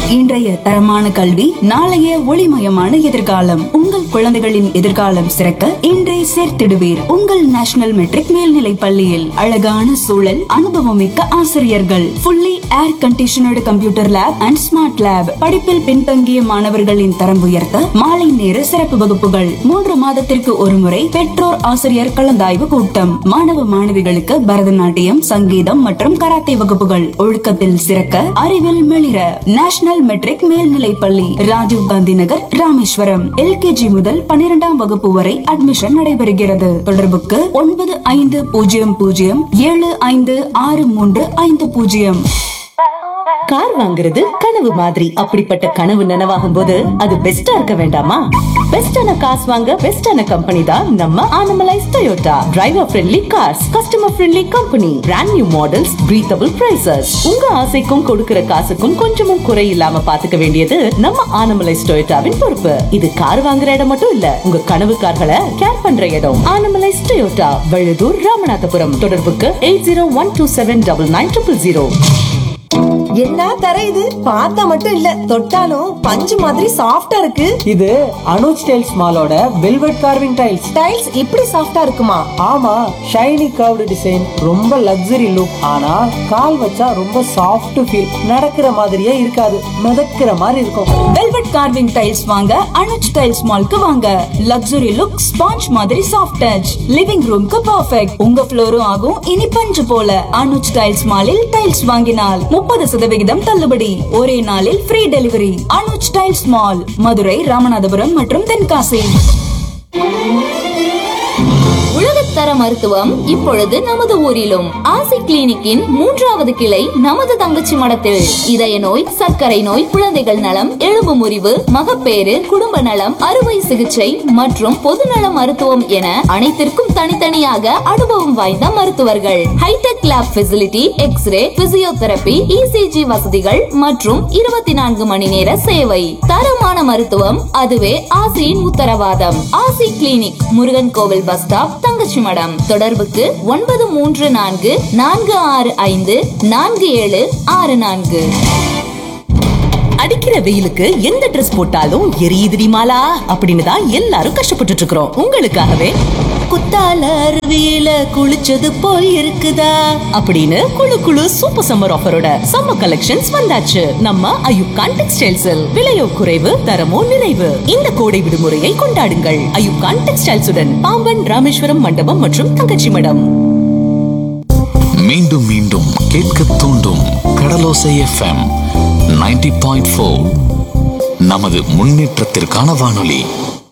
இன்றைய தரமான கல்வி நாளைய ஒளிமயமான எதிர்காலம் உங்கள் குழந்தைகளின் எதிர்காலம் சிறக்க இன்றை சேர்த்திடுவீர் உங்கள் நேஷனல் மெட்ரிக் மேல்நிலை பள்ளியில் அழகான சூழல் அனுபவமிக்க ஆசிரியர்கள் fully air conditioned computer lab and smart lab படிப்பில் பின்தங்கிய மாணவர்களின் தரம் உயர்த்த மாலை நேர சிறப்பு வகுப்புகள் மூன்று மாதத்திற்கு ஒருமுறை பெற்றோர் ஆசிரியர் கலந்தாய்வு கூட்டம் மாணவ மாணவிகளுக்கு பரதநாட்டியம் சங்கீதம் மற்றும் கராத்தே வகுப்புகள் ஒழுக்கத்தில் சிறக்க அறிவில் மிளிர நேஷனல் மெட்ரிக் மேல்நிலை பள்ளி ராஜீவ் காந்தி நகர் ராமேஸ்வரம் எல்கேஜி முதல் பன்னிரெண்டாம் வகுப்பு வரை அட்மிஷன் நடைபெறுகிறது தொடர்புக்கு ஒன்பது ஐந்து பூஜ்ஜியம் பூஜ்ஜியம் ஏழு ஐந்து ஆறு மூன்று ஐந்து பூஜ்ஜியம் கார் வாங்குறது கனவு மாதிரி அப்படிப்பட்ட கனவு நனவாகும் போது அது பெஸ்டா இருக்க வேண்டாமா பெஸ்டான காசு வாங்க பெஸ்டான கம்பெனி தான் நம்ம Anamallais Toyota driver friendly cars customer friendly company brand new models breathable prices உங்க ஆசைக்கும் கொடுக்கிற காசுக்கும் கொஞ்சமும் குறை இல்லாம பாத்துக்க வேண்டியது நம்ம ஆனமலைஸ் டொயோட்டாவின் பொறுப்பு இது கார் வாங்குற இடம் மட்டும் இல்ல உங்க கனவு கார்களை கேர் பண்ற இடம் ஆனமலைஸ் டொயோட்டா வழுதூர் ராமநாதபுரம் தொடர்புக்கு eight zero one two seven double nine triple zero என்ன தர இது பார்த்தா மட்டும் இல்ல தொட்டாலும் பஞ்சு மாதிரி சாஃப்டா இருக்கு இது அனுஜ் டைல்ஸ் மாலோட வெல்வெட் கார்விங் டைல்ஸ் டைல்ஸ் இப்படி சாஃப்டா இருக்குமா ஆமா ஷைனி கர்வ்டு டிசைன் ரொம்ப லக்ஸரி லுக் ஆனா கால் வச்சா ரொம்ப சாஃப்ட் ஃபீல் நடக்கிற மாதிரியே இருக்காது மிதக்கிற மாதிரி இருக்கும் வெல்வெட் கார்விங் டைல்ஸ் வாங்க அனுஜ் டைல்ஸ் மால்க்கு வாங்க லக்ஸுரி லுக் ஸ்பாஞ்ச் மாதிரி சாஃப்ட் டச் லிவிங் ரூம்க்கு பர்ஃபெக்ட் உங்க ஃப்ளோரும் ஆகும் இனி பஞ்சு போல அனுஜ் டைல்ஸ் மாலில் டைல்ஸ் வாங்கினால் முப்பது சதவிகிதம் தள்ளுபடி ஒரே நாளில் free delivery Anuj tiles mall Madurai Ramanathapuram மற்றும் தென்காசி உலகத்தர மருத்துவம் இப்பொழுது நமது ஊரிலும் ஆசி கிளினிக்கின் மூன்றாவது கிளை நமது தங்கச்சி மடத்தில் இதய நோய் சர்க்கரை நோய் குழந்தைகள் நலம் எலும்பு முறிவு மகப்பேறு குடும்ப நலம் அறுவை சிகிச்சை மற்றும் பொதுநல மருத்துவம் என அனைத்திற்கும் தனித்தனியாக அனுபவம் வாய்ந்த மருத்துவர்கள் hitech lab facility X ray physiotherapy ECG வசதிகள் மற்றும் இருபத்தி நான்கு மணி நேர சேவை தரமான மருத்துவம் அதுவே ஆசியின் உத்தரவாதம் ஆசி கிளினிக் முருகன் கோவில் பஸ் ஸ்டாப் தங்கச்சி மடம் தொடர்புக்கு ஒன்பது மூன்று நான்கு நான்கு ஆறு ஐந்து நான்கு ஏழு ஆறு நான்கு அடிக்கிற வெயிலுக்கு எந்த ட்ரெஸ் போட்டாலும் எரியுதுடி மாலா அப்படின்னு தான் எல்லாரும் கஷ்டப்பட்டுட்டு இருக்கிறோம் உங்களுக்காகவே குத்தால அருவியில குளிச்சது போல் இருக்குதா அப்படின்னு குளு குளு சூப்பர் சம்மர் ஆஃபரோட சம்மர் கலெக்ஷன்ஸ் வந்தாச்சு நம்ம அயுப்கான் டெக்ஸ்டைல்ஸில் விலையோ குறைவு தரமோ நிறைவு இந்த கோடை விடுமுறையை கொண்டாடுங்கள் அயுப்கான் டெக்ஸ்டைல்ஸுடன் பாம்பன் ராமேஸ்வரம் மண்டபம் மற்றும் தங்கச்சி மடம் மீண்டும் மீண்டும் கேட்க தூண்டும் கடலோசை எஃப்எம் 90.4 பாயிண்ட் நமது முன்னேற்றத்திற்கான வானொலி